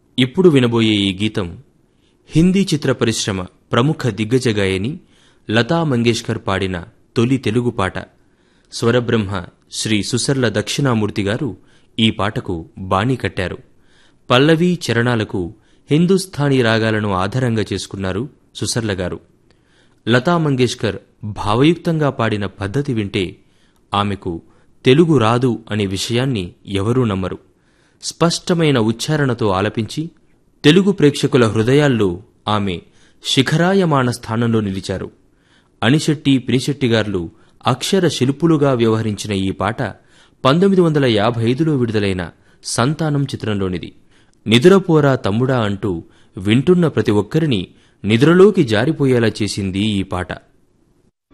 ఇప్పుడు వినబోయే ఈ గీతం హిందీ చిత్ర పరిశ్రమ ప్రముఖ దిగ్గజ గాయని లతా మంగేష్కర్ పాడిన తొలి తెలుగు పాట స్వరబ్రహ్మ శ్రీ సుసర్ల దక్షిణామూర్తి గారు ఈ పాటకు బాణీ కట్టారు పల్లవి చరణాలకు హిందుస్థానీ రాగాలను ఆధారంగా చేసుకున్నారు సుసర్ల గారు లతా మంగేష్కర్ భావయుక్తంగా పాడిన పద్ధతి వింటే ఆమెకు తెలుగు రాదు అనే విషయాన్ని ఎవరూ నమ్మరు స్పష్టమైన ఉచ్చారణతో ఆలపించి తెలుగు ప్రేక్షకుల హృదయాల్లో ఆమె శిఖరాయమాన స్థానంలో నిలిచారు అనిశెట్టి పినిశెట్టిగార్లు అక్షర శిల్పులుగా వ్యవహరించిన ఈ పాట పంతొమ్మిది వందల యాభై ఐదులో విడుదలైన సంతానం చిత్రంలోనిది నిదురపోరా తమ్ముడా అంటూ వింటున్న ప్రతి ఒక్కరిని నిద్రలోకి జారిపోయేలా చేసింది ఈ పాట